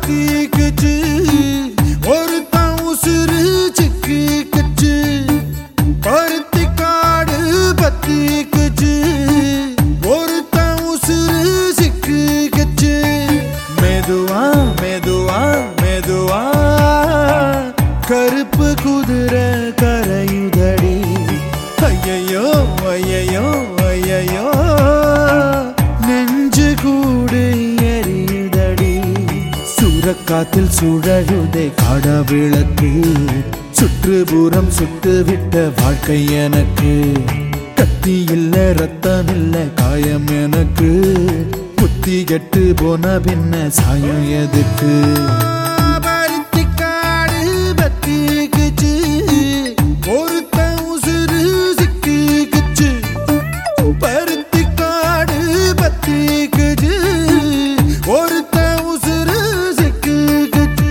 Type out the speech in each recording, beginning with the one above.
பத்திக்குச்சு ஒருத்தன் உசுறு சிக்கிக்குச்சு பருத்தி காடு பத்திக்குச்சு ஒருத்தன் உசுறு சிக்கிக்குச்சு மெதுவா மெதுவா மெதுவா கருப்பு குதிரை கரையுதடி ஐயையோ ஐயையோ ஐயையோ நெஞ்சு கூடு எரியுதடி சூறக்காத்தில் சுழழுதே காடவிளக்கு சுற்றுப்புறம் சுட்டு விட்ட வாழ்க்கை எனக்கு கத்தி இல்ல ரத்தம் இல்ல காயம் எனக்கு புத்தி கெட்டு போன பின்ன சாயம் எதுக்கு பருத்திக்காடு பத்திக்குச்சு ஒருத்தன் உசுறு சிக்கிக்குச்சு பருத்திக்காடு பத்திக்குச்சு ஒருத்தன் உசுறு சிக்கிக்குச்சு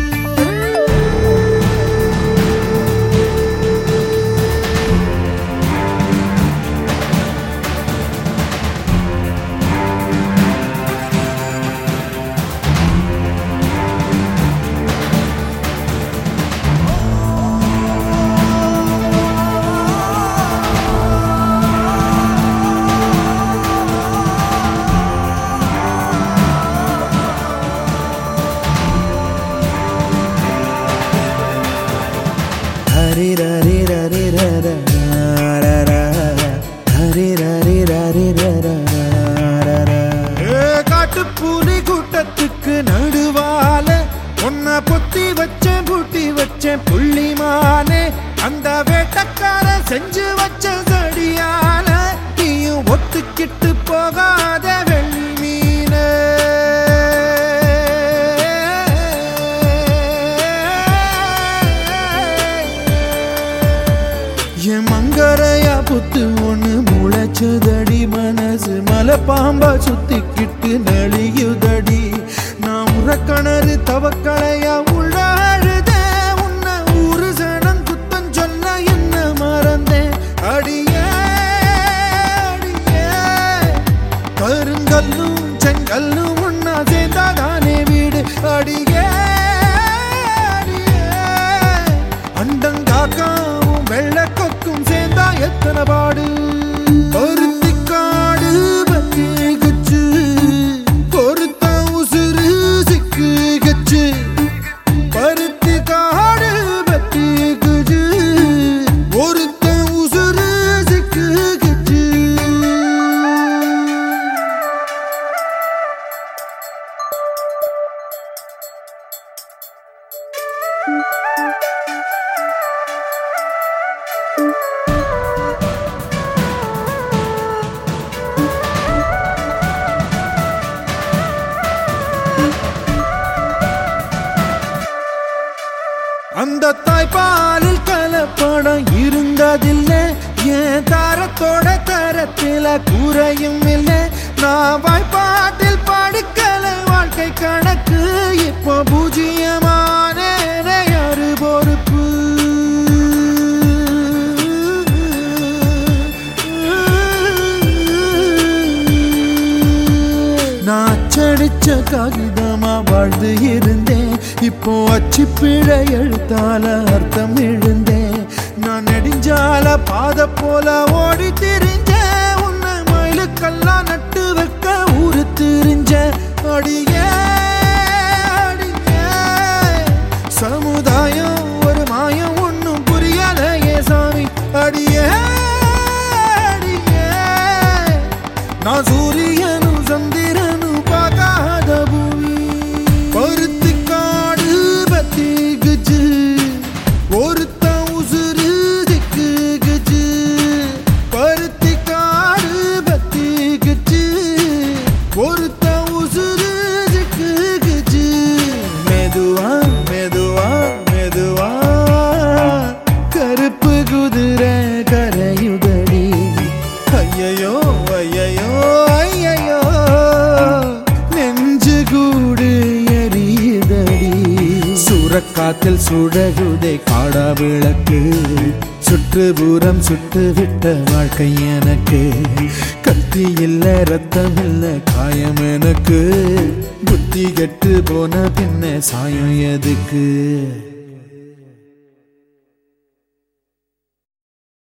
ஹரி ரரி ரரி ரர ரர ஹரி ரரி ரரி ரர ரர காட்டு பூனை கூட்டத்துக்கு நடுவால உன்னை பொத்தி வச்சேன் பூட்டி வச்சேன் புள்ளிமானே அந்த வேட்டக்காரன் செஞ்சு வச்ச சடியால நீயும் ஒத்துக்கிட்டு போகாத வெள்ளீன என் மங்கரையா புத்து ஒண்ணு முளைச்சதடி மனசு மலை பாம்பா சுத்திக்கிட்டு நெளியுதடி நான் உறக்கணறு தவக்கலையா உள்ள அழுத உன்னை ஊரு சனம் குத்தம் சொல்ல என்ன மறந்தேன் அடியே அடியே கருங்கல்லும் செங்கல்லும் ஒன்னா சேர்ந்தாதானே வீடு அடியே அடியே அண்டங்காக்காவும் வெள்ள கொக்கும் சேர்ந்தா எத்தனை பாடு பருத்தி காடு பத்தி கச்சு பொருத்த உசுறு சிக்கு கச்சு பருத்தி காடு பத்தி கச்சு ஒருத்த உசுறு சிக்கு கச்சு அந்த தாய்ப்பாலில் கலப்படம் இருந்ததில்லை என் தாரத்தோட தரத்தில குறையும் இல்லை நான் வாய்ப்பாட்டில் படுக்கல வாழ்க்கை கணக்கு இப்போ பூஜ்ஜியமான யாரு பொறுப்பு நான் அச்சடிச்ச காகிதமா வாழ்ந்து இருந்தேன் இப்போ அச்சு பிழை எழுத்தால அர்த்தம் எழுந்தேன் நான் நெடுஞ்சால பாத போல ஓடி திரிஞ்சேன் உன்னை மயிலுக்கெல்லாம் நட்டு வைக்க ஊரு திரிஞ்ச அடியே அடியே சமுதாயம் ஒரு மாயம் ஒன்னும் புரியலையே சாமி அடியே அடியே நான் சூரியனும் சந்திரனும் பார்க்காத பூமி பருத்தி காடு பத்தி குச்சு ஒருத்த உசுறு திக்கு குச்சு பருத்தி காடு பத்தி குச்சு ஒருத்த உசுறு திக்கு குச்சு மெதுவா மெதுவா மெதுவா கருப்பு குதிரை கரையுதடி ஐயையோ ஐயையோ ஐயையோ நெஞ்சு கூடு எரியுதடி சூறக்காத்தில் சுழகுதே காடா விளக்கு சுற்றுப்புறம் சுட்டு விட்ட வாழ்க்கை எனக்கு கத்தி புத்தி இல்ல ரத்தம் இல்ல காயம் எனக்கு புத்தி கெட்டு போன பின்ன சாயம் எதுக்கு